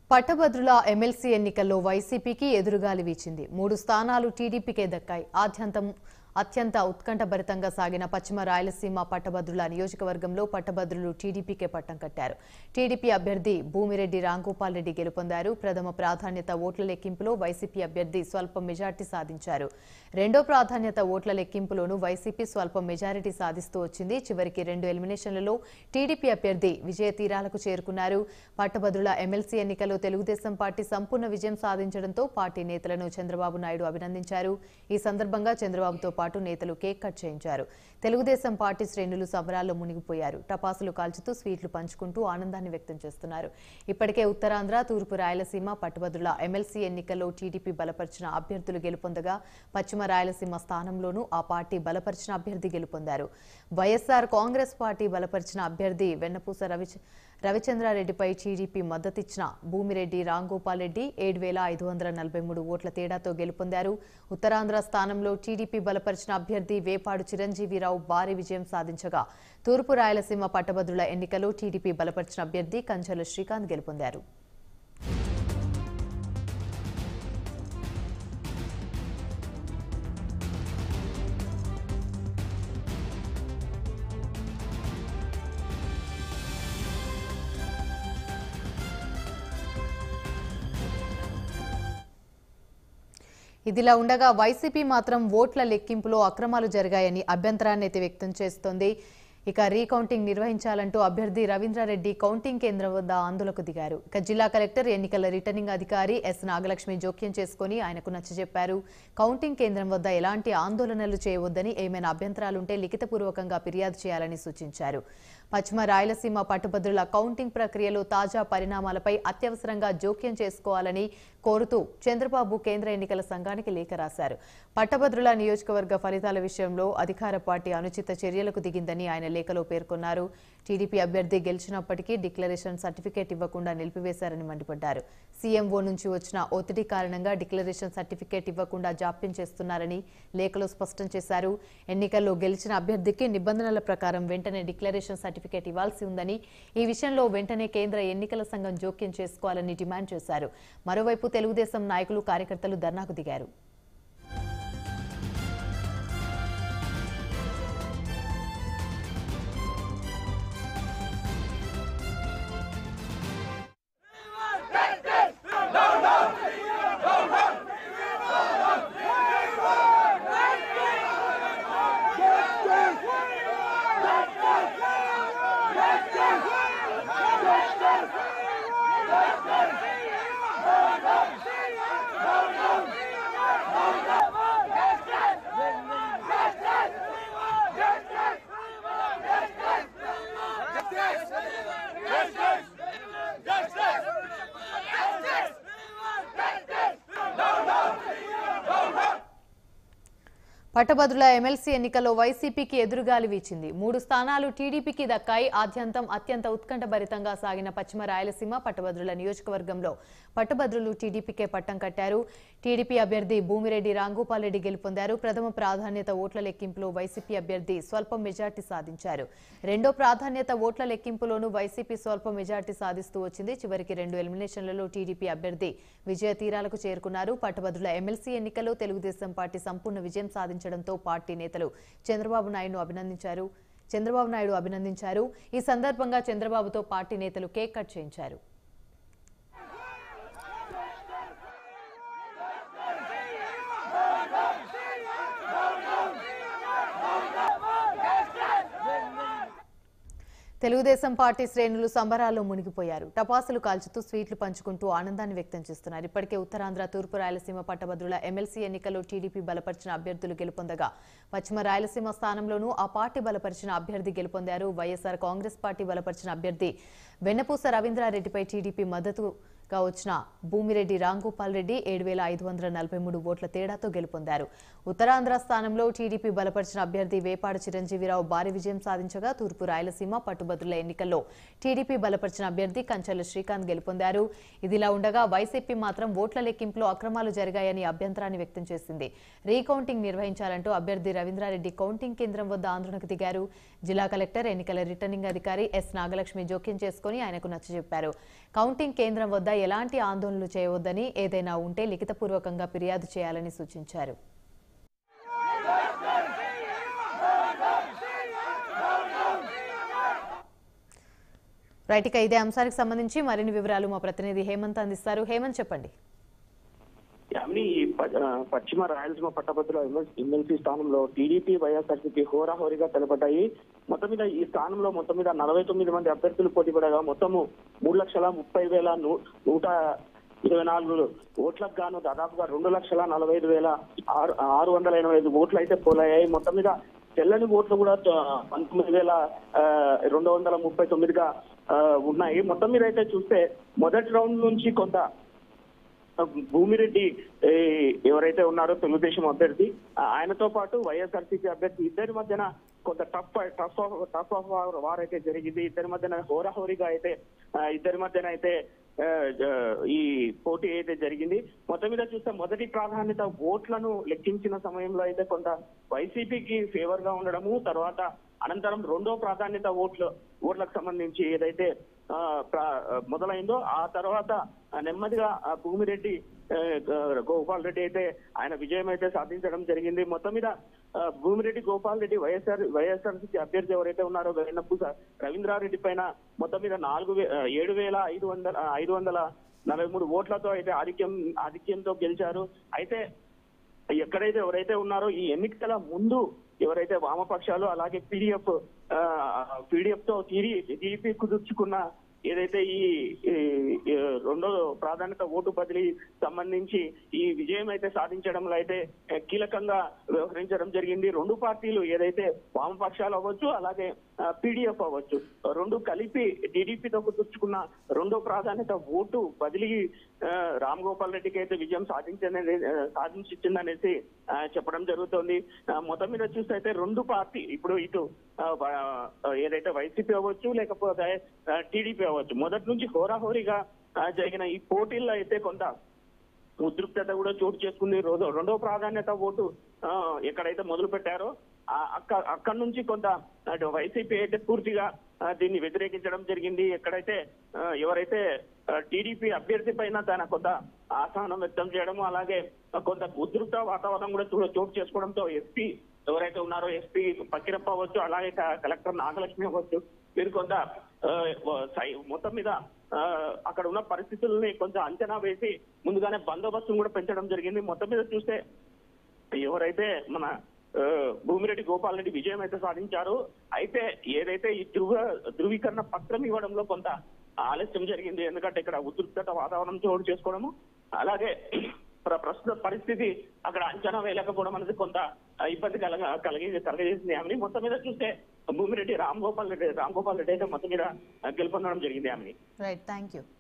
పట్టభద్రుల ఎమ్మెల్సీ ఎన్నికల్లో వైసీపీకి ఎదురుగాలి వీచింది మూడు స్థానాలు టీడీపీకే దక్కాయి ఆద్యంతం అత్యంత ఉత్కంఠభరితంగా సాగిన పశ్చిమ రాయలసీమ పట్టభద్రుల నియోజకవర్గంలో పట్టభద్రులు టీడీపీకే పట్టం కట్టారు టీడీపీ అభ్యర్థి భూమిరెడ్డి రాంగోపాల్ రెడ్డి గెలుపొందారు ప్రథమ ప్రాధాన్యత ఓట్ల లెక్కింపులో వైసీపీ అభ్యర్థి స్వల్ప మెజార్టీ సాధించారు రెండో ప్రాధాన్యత ఓట్ల లెక్కింపులోనూ వైసీపీ స్వల్ప మెజారిటీ సాధిస్తూ వచ్చింది చివరికి రెండు ఎలిమినేషన్లలో టీడీపీ అభ్యర్థి విజయ తీరాలకు చేరుకున్నారు పట్టభద్రుల ఎమ్మెల్సీ ఎన్నికల్లో తెలుగుదేశం పార్టీ సంపూర్ణ విజయం సాధించడంతో పార్టీ నేతలను చంద్రబాబు నాయుడు అభినందించారు ఈ సందర్భంగా చంద్రబాబుతో పాటు నేతలు కేక్ కట్ చేయించారు తెలుగుదేశం పార్టీ శ్రేణులు సమరాల్లో మునిగిపోయారు టపాసులు కాల్చుతూ స్వీట్లు పంచుకుంటూ ఆనందాన్ని వ్యక్తం చేస్తున్నారు ఇప్పటికే ఉత్తరాంధ్ర తూర్పు రాయలసీమ పట్టభద్రుల ఎమ్మెల్సీ ఎన్నికల్లో టీడీపీ బలపరిచిన అభ్యర్థులు గెలుపొందగా పశ్చిమ రాయలసీమ స్థానంలోనూ ఆ పార్టీ బలపరిచిన అభ్యర్థి గెలుపొందారు వైఎస్ఆర్ కాంగ్రెస్ పార్టీ బలపరిచిన అభ్యర్థి వెన్నపూస రవి రవిచంద్రారెడ్డిపై టీడీపీ మద్దతిచ్చిన భూమిరెడ్డి రాంగోపాల్ రెడ్డి ఏడు వేల ఐదు వందల నలభై మూడు ఓట్ల తేడాతో గెలుపొందారు ఉత్తరాంధ్ర స్థానంలో టీడీపీ బలపరిచిన అభ్యర్థి వేపాడు చిరంజీవిరావు భారీ విజయం సాధించగా తూర్పు రాయలసీమ పట్టభద్రుల ఎన్నికలో టీడీపీ బలపరిచిన అభ్యర్థి కంచెల శ్రీకాంత్ గెలుపొందారు ఇదిలా ఉండగా వైసీపీ మాత్రం ఓట్ల లెక్కింపులో అక్రమాలు జరిగాయని అభ్యంతరాన్ని అయితే వ్యక్తం చేస్తోంది ఇక రీకౌంటింగ్ నిర్వహించాలంటూ అభ్యర్థి రవీంద్రారెడ్డి కౌంటింగ్ కేంద్రం వద్ద ఆందోళనకు దిగారు ఇక జిల్లా కలెక్టర్ ఎన్నికల రిటర్నింగ్ అధికారి ఎస్ నాగలక్ష్మి జోక్యం చేసుకుని ఆయనకు నచ్చజెప్పారు కౌంటింగ్ కేంద్రం వద్ద ఎలాంటి ఆందోళనలు చేయవద్దని ఏమైనా అభ్యంతరాలుంటే లిఖితపూర్వకంగా ఫిర్యాదు చేయాలని సూచించారు పశ్చిమ రాయలసీమ పట్టుభద్రుల కౌంటింగ్ ప్రక్రియలో తాజా పరిణామాలపై అత్యవసరంగా జోక్యం చేసుకోవాలని కోరుతూ చంద్రబాబు కేంద్ర ఎన్నికల సంఘానికి లేఖ రాశారు పట్టభద్రుల నియోజకవర్గ ఫలితాల విషయంలో అధికార పార్టీ అనుచిత చర్యలకు దిగిందని ఆయన లేఖలో పేర్కొన్నారు టీడీపీ అభ్యర్థి గెలిచినప్పటికీ డిక్లరేషన్ సర్టిఫికేట్ ఇవ్వకుండా నిలిపివేశారని మండిపడ్డారు సీఎంఓ నుంచి వచ్చిన ఒత్తిడి కారణంగా డిక్లరేషన్ సర్టిఫికేట్ ఇవ్వకుండా జాప్యం చేస్తున్నారని లేఖలో స్పష్టం చేశారు ఎన్నికల్లో గెలిచిన అభ్యర్థికి నిబంధనల ప్రకారం వెంటనే డిక్లరేషన్ సర్టిఫికేట్ ఇవ్వాల్సి ఉందని ఈ విషయంలో వెంటనే కేంద్ర ఎన్నికల సంఘం జోక్యం చేసుకోవాలని డిమాండ్ చేశారు మరోవైపు తెలుగుదేశం నాయకులు కార్యకర్తలు ధర్నాకు దిగారు పట్టభద్రుల ఎమ్మెల్సీ ఎన్నికల్లో వైసీపీకి ఎదురుగాలి వీచింది మూడు స్థానాలు టీడీపీకి దక్కాయి ఆద్యంతం అత్యంత ఉత్కంఠభరితంగా సాగిన పశ్చిమ రాయలసీమ పట్టభద్రుల నియోజకవర్గంలో పట్టభద్రులు టీడీపీకే పట్టం కట్టారు టీడీపీ అభ్యర్థి భూమిరెడ్డి రాంగోపాల్ రెడ్డి గెలుపొందారు ప్రథమ ప్రాధాన్యత ఓట్ల లెక్కింపులో వైసీపీ అభ్యర్థి స్వల్ప మెజార్టీ సాధించారు రెండో ప్రాధాన్యత ఓట్ల లెక్కింపులోనూ వైసీపీ స్వల్ప మెజార్టీ సాధిస్తూ వచ్చింది చివరికి రెండు ఎలిమినేషన్లలో టీడీపీ అభ్యర్థి విజయ తీరాలకు చేరుకున్నారు పట్టభద్రుల ఎమ్మెల్సీ ఎన్నికల్లో తెలుగుదేశం పార్టీ సంపూర్ణ విజయం సాధించడంతో పార్టీ నేతలు చంద్రబాబు నాయుడును అభినందించారు చంద్రబాబు నాయుడు అభినందించారు ఈ సందర్భంగా చంద్రబాబుతో పార్టీ నేతలు కేక్ కట్ చేయించారు తెలుగుదేశం పార్టీ శ్రేణులు సంబరాల్లో మునిగిపోయారు టపాసులు కాల్చుతూ స్వీట్లు పంచుకుంటూ ఆనందాన్ని వ్యక్తం చేస్తున్నారు ఇప్పటికే ఉత్తరాంధ్ర తూర్పు రాయలసీమ పట్టభద్రుల ఎమ్మెల్సీ ఎన్నికల్లో టీడీపీ బలపరిచిన అభ్యర్థులు గెలుపొందగా పశ్చిమ రాయలసీమ స్థానంలోనూ ఆ పార్టీ బలపరిచిన అభ్యర్థి గెలుపొందారు వైఎస్ఆర్ కాంగ్రెస్ పార్టీ బలపరిచిన అభ్యర్థి వెన్నపూస రవీంద్రారెడ్డిపై టీడీపీ మద్దతుగా వచ్చిన భూమిరెడ్డి రాంగోపాల్ రెడ్డి ఏడు వేల ఐదు వందల నలభై మూడు ఓట్ల తేడాతో గెలుపొందారు ఉత్తరాంధ్ర స్థానంలో టీడీపీ బలపరిచిన అభ్యర్థి వేపాడు చిరంజీవిరావు భారీ విజయం సాధించగా తూర్పు రాయలసీమ పట్టుభద్రుల ఎన్నికల్లో టీడీపీ బలపరిచిన అభ్యర్థి కంచెల శ్రీకాంత్ గెలుపొందారు ఇదిలా ఉండగా వైసీపీ మాత్రం ఓట్ల లెక్కింపులో అక్రమాలు జరిగాయని అభ్యంతరాన్ని వ్యక్తం చేసింది రీకౌంటింగ్ నిర్వహించాలంటూ అభ్యర్థి రవీంద్రారెడ్డి కౌంటింగ్ కేంద్రం వద్ద ఆందోళనకు దిగారు జిల్లా కలెక్టర్ ఎన్నికల రిటర్నింగ్ అధికారి ఎస్ నాగలక్ష్మి జోక్యం చేసుకుని తీసుకొని ఆయనకు నచ్చజెప్పారు కౌంటింగ్ కేంద్రం వద్ద ఎలాంటి ఆందోళనలు చేయవద్దని ఏదైనా ఉంటే లిఖితపూర్వకంగా ఫిర్యాదు చేయాలని సూచించారు రైట్ ఇక ఇదే అంశానికి సంబంధించి మరిన్ని వివరాలు మా ప్రతినిధి హేమంత్ అందిస్తారు హేమంత్ చెప్పండి యామిని ఈ ప- ఆ, పశ్చిమ రాయలసీమ పట్టభద్రుల ఎమ్మెల్సీ స్థానంలో టీడీపీ వైఎస్ఆర్సీపీ హోరాహోరీగా తెలపడ్డాయి మొత్తం మీద ఈ స్థానంలో మొత్తం మీద నలభై తొమ్మిది మంది అభ్యర్థులు పోటీ పడగా మొత్తము మూడు లక్షల ముప్పై వేల నూ- నూట ఇరవై నాలుగు ఓట్లకు గాను దాదాపుగా రెండు లక్షల నలభై ఐదు వేల ఆరు ఆరు వందల ఎనభై ఐదు ఓట్లు అయితే పోలయ్యాయి మొత్తం మీద తెల్లని ఓట్లు కూడా త- పంతొమ్మిది వేల ఆ, రెండు వందల ముప్పై తొమ్మిదిగా ఆ, ఉన్నాయి మొత్తం మీద అయితే చూస్తే మొదటి రౌండ్ నుంచి కొంత భూమిరెడ్డి ఏ, ఎవరైతే ఉన్నారో తెలుగుదేశం అభ్యర్థి ఆ, ఆయనతో పాటు వైఎస్ఆర్సీపీ అభ్యర్థి ఇద్దరి మధ్యన కొంత tug tug tug of war అయితే జరిగింది ఇద్దరి మధ్యన హోరాహోరీగా అయితే ఆ, ఇద్దరి మధ్యన అయితే ఆ, జ- ఈ పోటీ అయితే జరిగింది మొత్తం మీద చూస్తే మొదటి ప్రాధాన్యత ఓట్లను లెక్కించిన సమయంలో అయితే కొంత వైసీపీకి ఫేవర్ గా ఉండడము తర్వాత అనంతరం రెండో ప్రాధాన్యత ఓట్లు ఓట్లకు సంబంధించి ఏదైతే ఆ, ప్ర- మొదలైందో ఆ తర్వాత ఆ, నెమ్మదిగా ఆ భూమిరెడ్డి ఆ, గ- గోపాల్ రెడ్డి అయితే ఆయన విజయం అయితే సాధించడం జరిగింది మొత్తం మీద ఆ, భూమిరెడ్డి గోపాల్ రెడ్డి వైఎస్ఆర్ వైఎస్ఆర్సీపీ అభ్యర్థి ఎవరైతే ఉన్నారో వెన్నపూస రవీంద్రారెడ్డి పైన మొత్తం మీద నాలుగు వే- ఆ, ఏడు వేల ఐదు వందల ఆ, ఐదు వందల నలభై మూడు ఓట్లతో అయితే ఆధిక్యం ఆధిక్యంతో గెలిచారు అయితే ఎక్కడైతే ఎవరైతే ఉన్నారో ఈ ఎన్నికల ముందు ఎవరైతే వామపక్షాలు అలాగే పీడిఎఫ్ పీడిఎఫ్ తో టీడీపీ కుదుర్చుకున్న ఏదైతే ఈ ఈ- ఈ రెండో ప్రాధాన్యత ఓటు బదిలీ సంబంధించి ఈ విజయం అయితే సాధించడంలో అయితే ఏ, కీలకంగా వ్యవహరించడం జరిగింది రెండు పార్టీలు ఏదైతే వామపక్షాలు అవ్వచ్చు అలాగే పీడిఎఫ్ అవ్వచ్చు రెండు కలిపి టీడీపీతో కుదుర్చుకున్న రెండో ప్రాధాన్యత ఓటు బదిలీ ఆ, రామ్ గోపాల్ రెడ్డికి అయితే విజయం సాధించని సాధించిందనేసి ఆ, చెప్పడం జరుగుతోంది ఆ, మొత్తం మీద చూస్తే అయితే రెండు పార్టీ ఇప్పుడు ఇటు ఆ, వ- ఆ, ఏదైతే వైసీపీ అవ్వచ్చు లేకపోతే టీడీపీ అవ్వచ్చు మొదటి నుంచి హోరాహోరీగా ఆ, జరిగిన ఈ పోటీల్లో అయితే కొంత ఉద్రిక్తత కూడా చోటు చేసుకుంది రోజు రెండో ప్రాధాన్యత ఓటు ఆ, ఎక్కడైతే మొదలు పెట్టారో ఆ, అక్క అక్కడి నుంచి కొంత అటు వైసీపీ అయితే పూర్తిగా ఆ, దీన్ని వ్యతిరేకించడం జరిగింది ఎక్కడైతే ఆ, ఎవరైతే టీడీపీ అభ్యర్థి పైన తన కొంత అసహనం వ్యక్తం చేయడము అలాగే కొంత ఉద్రిక్త వాతావరణం కూడా చూ- చోటు చేసుకోవడంతో ఎస్పీ ఎవరైతే ఉన్నారో ఎస్పీ పక్కిరప్ప అవ్వచ్చు అలాగే క- కలెక్టర్ నాగలక్ష్మి అవ్వచ్చు వీరు కొంత ఆ, సై- మొత్తం మీద ఆ, అక్కడ ఉన్న పరిస్థితుల్ని కొంచెం అంచనా వేసి ముందుగానే బందోబస్తును కూడా పెంచడం జరిగింది మొత్తం మీద చూస్తే ఎవరైతే మన ఆ, భూమిరెడ్డి గోపాల్ రెడ్డి విజయం అయితే సాధించారో అయితే ఏదైతే ఈ ధృవ ధృవీకరణ పత్రం ఇవ్వడంలో కొంత ఆలస్యం జరిగింది ఎందుకంటే ఇక్కడ ఉద్రిక్తత వాతావరణం చోటు చేసుకోవడము అలాగే ప్ర- ప్రస్తుత పరిస్థితి అక్కడ అంచనా వేయలేకపోవడం అనేది కొంత ఆ, ఇబ్బంది కలగ కలిగి కలగజేసింది ఆమెని మొత్తం మీద చూస్తే భూమిరెడ్డి రామ్ గోపాల్ రెడ్డి రామ్ గోపాల్ రెడ్డి అయితే మొత్తం మీద ఆ, గెలుపొందడం జరిగింది ఆమెని రైట్ థ్యాంక్ యూ